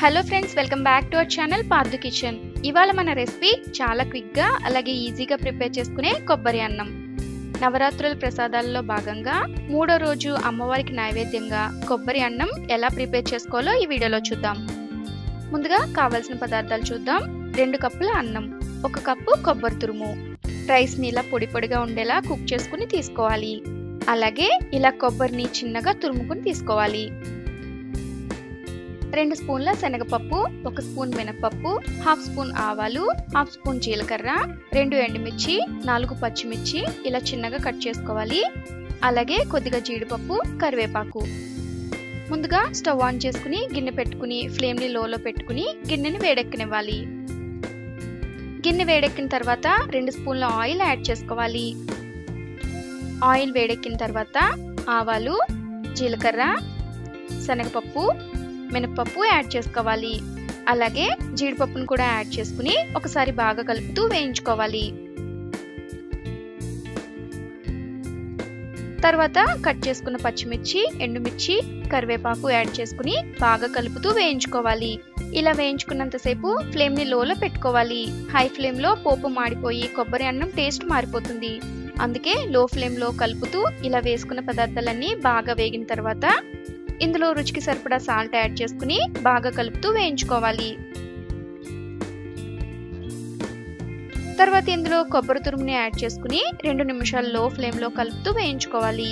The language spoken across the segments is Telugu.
hello friends welcome back to our channel Pardhu kitchen ఇవాళ మన రెసిపీ చాలా క్విక్గా అలాగే ఈజీగా ప్రిపేర్ చేసుకునే కొబ్బరి అన్నం నవరాత్రుల ప్రసాదాలలో భాగంగా మూడో రోజు అమ్మవారికి నైవేద్యంగా కొబ్బరి అన్నం ఎలా ప్రిపేర్ చేసుకోవాలో ఈ వీడియోలో చూద్దాం ముందుగా కావాల్సిన పదార్థాలు చూద్దాం రెండు కప్పుల అన్నం ఒక కప్పు కొబ్బరి తురుము రైస్ని ఇలా పొడి పొడిగా ఉండేలా కుక్ చేసుకుని తీసుకోవాలి అలాగే ఇలా కొబ్బరిని చిన్నగా తురుముకుని తీసుకోవాలి రెండు స్పూన్ల శనగపప్పు ఒక స్పూన్ మినపప్పు హాఫ్ స్పూన్ ఆవాలు హాఫ్ స్పూన్ జీలకర్ర రెండు ఎండుమిర్చి నాలుగు పచ్చిమిర్చి ఇలా చిన్నగా కట్ చేసుకోవాలి అలాగే కొద్దిగా జీడిపప్పు కరివేపాకు ముందుగా స్టవ్ ఆన్ చేసుకుని గిన్నె పెట్టుకుని ఫ్లేమ్ని లోలో పెట్టుకుని గిన్నెని వేడెక్కనివ్వాలి గిన్నె వేడెక్కిన తర్వాత రెండు స్పూన్ల ఆయిల్ యాడ్ చేసుకోవాలి ఆయిల్ వేడెక్కిన తర్వాత ఆవాలు జీలకర్ర శనగపప్పు మినపప్పు యాడ్ చేసుకోవాలి అలాగే జీడిపప్పును కూడా యాడ్ చేసుకుని ఒకసారి బాగా కలుపుతూ వేయించుకోవాలి తర్వాత కట్ చేసుకున్న పచ్చిమిర్చి ఎండుమిర్చి కరివేపాకు యాడ్ చేసుకుని బాగా కలుపుతూ వేయించుకోవాలి ఇలా వేయించుకున్నంతసేపు ఫ్లేమ్ని లోలో పెట్టుకోవాలి హై ఫ్లేమ్లో పోపు మాడిపోయి కొబ్బరి అన్నం టేస్ట్ మారిపోతుంది అందుకే లో ఫ్లేమ్లో కలుపుతూ ఇలా వేసుకున్న పదార్థాలన్నీ బాగా వేగిన తర్వాత ఇందులో రుచికి సరిపడా సాల్ట్ యాడ్ చేసుకుని బాగా కలుపుతూ వేయించుకోవాలి తర్వాత ఇందులో కొబ్బరి తురుముని యాడ్ చేసుకుని రెండు నిమిషాలు లో ఫ్లేమ్లో కలుపుతూ వేయించుకోవాలి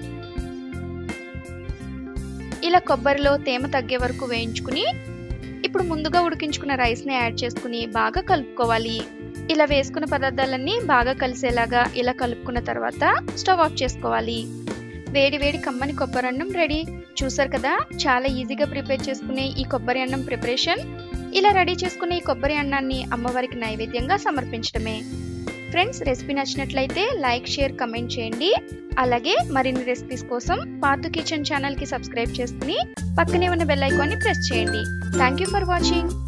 ఇలా కొబ్బరిలో తేమ తగ్గే వరకు వేయించుకుని ఇప్పుడు ముందుగా ఉడికించుకున్న రైస్ని యాడ్ చేసుకుని బాగా కలుపుకోవాలి ఇలా వేసుకున్న పదార్థాలన్నీ బాగా కలిసేలాగా ఇలా కలుపుకున్న తర్వాత స్టవ్ ఆఫ్ చేసుకోవాలి వేడి వేడి కమ్మని కొబ్బరి అన్నం రెడీ చూసారు కదా చాలా ఈజీగా ప్రిపేర్ చేసుకునే ఈ కొబ్బరి అన్నం ప్రిపరేషన్ ఇలా రెడీ చేసుకునే ఈ కొబ్బరి అన్నాన్ని అమ్మవారికి నైవేద్యంగా సమర్పించడమే ఫ్రెండ్స్ రెసిపీ నచ్చినట్లయితే లైక్ షేర్ కమెంట్ చేయండి అలాగే మరిన్ని రెసిపీస్ కోసం పాతు కిచెన్ ఛానల్కి సబ్స్క్రైబ్ చేసుకుని పక్కనే ఉన్న బెల్ ఐకాన్ని ప్రెస్ చేయండి థ్యాంక్ యూ ఫర్ వాచింగ్